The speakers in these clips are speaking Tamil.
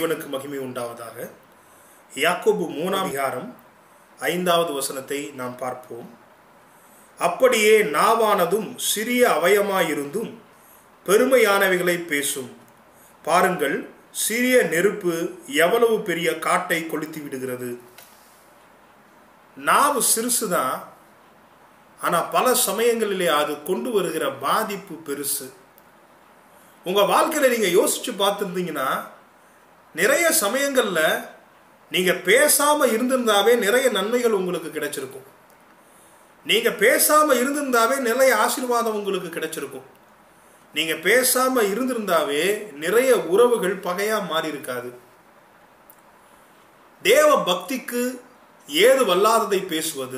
தேவனுக்கு மகிமை உண்டாவதாக யாக்கோபு மூணாம் அதிகாரம் ஐந்தாவது வசனத்தை நாம் பார்ப்போம் அப்படியே நாவானதும் சிறிய அவயமாயிருந்தும் பெருமையானவைகளை பேசும் பாருங்கள் சிறிய நெருப்பு எவ்வளவு பெரிய காட்டை கொளுத்தி விடுகிறது நாவு சிறுசுதான் ஆனால் பல சமயங்களிலே அது கொண்டு வருகிற பாதிப்பு பெருசு உங்கள் வாழ்க்கையில் நீங்கள் யோசிச்சு பார்த்துருந்தீங்கன்னா நிறைய சமயங்களில் நீங்கள் பேசாமல் இருந்திருந்தாவே நிறைய நன்மைகள் உங்களுக்கு கிடைச்சிருக்கும் நீங்கள் பேசாமல் இருந்திருந்தாவே நிறைய ஆசீர்வாதம் உங்களுக்கு கிடைச்சிருக்கும் நீங்கள் பேசாமல் இருந்திருந்தாவே நிறைய உறவுகள் பகையாக மாறி இருக்காது தேவ பக்திக்கு ஏது வல்லாததை பேசுவது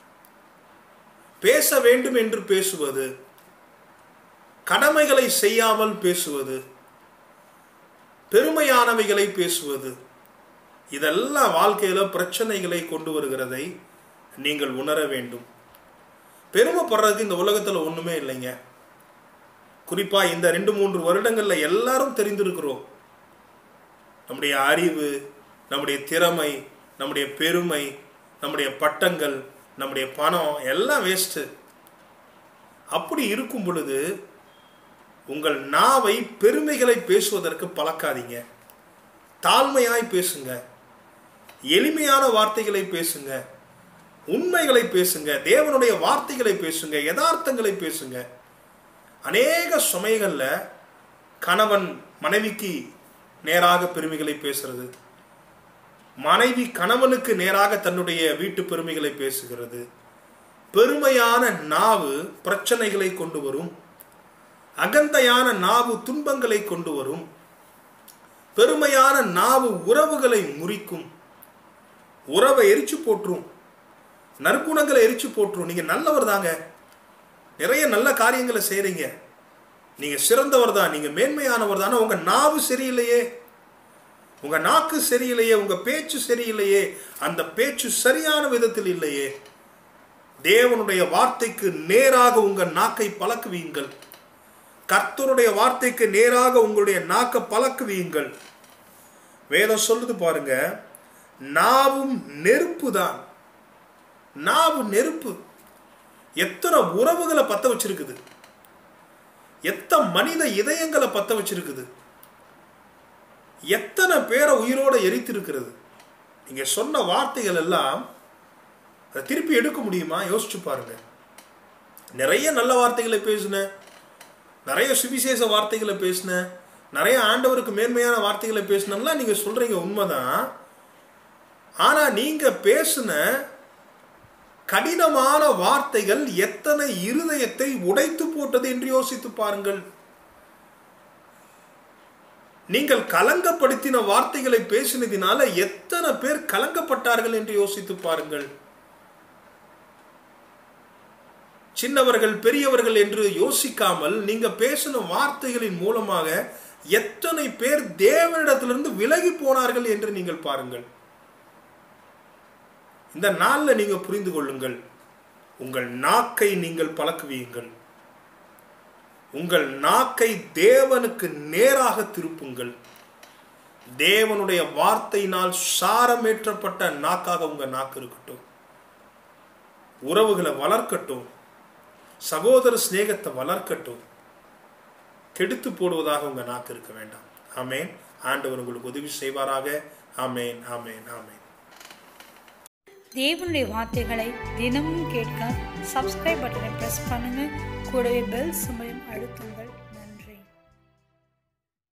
பேச வேண்டும் என்று பேசுவது கடமைகளை செய்யாமல் பேசுவது பெருமையானவைகளை பேசுவது இதெல்லாம் வாழ்க்கையில் பிரச்சனைகளை கொண்டு வருகிறதை நீங்கள் உணர வேண்டும் பெருமைப்படுறதுக்கு இந்த உலகத்தில் ஒன்றுமே இல்லைங்க குறிப்பாக இந்த ரெண்டு மூன்று வருடங்களில் எல்லாரும் தெரிந்திருக்கிறோம் நம்முடைய அறிவு நம்முடைய திறமை நம்முடைய பெருமை நம்முடைய பட்டங்கள் நம்முடைய பணம் எல்லாம் வேஸ்ட்டு அப்படி இருக்கும் பொழுது உங்கள் நாவை பெருமைகளை பேசுவதற்கு பழக்காதீங்க தாழ்மையாய் பேசுங்க எளிமையான வார்த்தைகளை பேசுங்க உண்மைகளை பேசுங்க தேவனுடைய வார்த்தைகளை பேசுங்க யதார்த்தங்களை பேசுங்க அநேக சமயங்களில் கணவன் மனைவிக்கு நேராக பெருமைகளை பேசுறது மனைவி கணவனுக்கு நேராக தன்னுடைய வீட்டு பெருமைகளை பேசுகிறது பெருமையான நாவு பிரச்சனைகளை கொண்டு வரும் அகந்தையான நாவு துன்பங்களை கொண்டு வரும் பெருமையான நாவு உறவுகளை முறிக்கும் உறவை எரிச்சு போற்றும் நற்குணங்களை எரிச்சு போற்றும் நீங்க நல்லவர் தாங்க நிறைய நல்ல காரியங்களை செய்றீங்க நீங்க சிறந்தவர் தான் நீங்க மேன்மையானவர் தானே உங்க நாவு சரியில்லையே உங்க நாக்கு சரியில்லையே உங்க பேச்சு சரியில்லையே அந்த பேச்சு சரியான விதத்தில் இல்லையே தேவனுடைய வார்த்தைக்கு நேராக உங்க நாக்கை பழக்குவீங்கள் கர்த்தருடைய வார்த்தைக்கு நேராக உங்களுடைய நாக்கை பழக்குவீங்கள் வேதம் சொல்லுது பாருங்க நாவும் நெருப்பு தான் நாவு நெருப்பு எத்தனை உறவுகளை பத்த வச்சிருக்குது எத்தனை மனித இதயங்களை பத்த வச்சிருக்குது எத்தனை பேரை உயிரோட எரித்திருக்கிறது நீங்க சொன்ன வார்த்தைகள் எல்லாம் அதை திருப்பி எடுக்க முடியுமா யோசிச்சு பாருங்க நிறைய நல்ல வார்த்தைகளை பேசினேன் நிறைய சுவிசேஷ வார்த்தைகளை பேசினேன் நிறைய ஆண்டவருக்கு மேன்மையான வார்த்தைகளை பேசினோம்லாம் நீங்க சொல்றீங்க உண்மைதான் ஆனா நீங்க பேசின கடினமான வார்த்தைகள் எத்தனை இருதயத்தை உடைத்து போட்டது என்று யோசித்து பாருங்கள் நீங்கள் கலங்கப்படுத்தின வார்த்தைகளை பேசினதினால எத்தனை பேர் கலங்கப்பட்டார்கள் என்று யோசித்து பாருங்கள் சின்னவர்கள் பெரியவர்கள் என்று யோசிக்காமல் நீங்க பேசின வார்த்தைகளின் மூலமாக எத்தனை பேர் தேவனிடத்திலிருந்து விலகி போனார்கள் என்று நீங்கள் பாருங்கள் இந்த நாளில் நீங்க புரிந்து கொள்ளுங்கள் உங்கள் நாக்கை நீங்கள் பழக்குவீங்கள் உங்கள் நாக்கை தேவனுக்கு நேராக திருப்புங்கள் தேவனுடைய வார்த்தையினால் சாரமேற்றப்பட்ட நாக்காக உங்க நாக்கு இருக்கட்டும் உறவுகளை வளர்க்கட்டும் சகோதர சிநேகத்தை வளர்க்கட்டும் கெடுத்து போடுவதாக உங்க நாக்கு இருக்க வேண்டாம் ஆமேன் ஆண்டவர் உங்களுக்கு உதவி செய்வாராக ஆமேன் ஆமேன் ஆமேன் தேவனுடைய வார்த்தைகளை தினமும் கேட்க சப்ஸ்கிரைப் பட்டனை பிரஸ் பண்ணுங்க கூடவே பெல் சிம்பளையும் அழுத்துங்கள்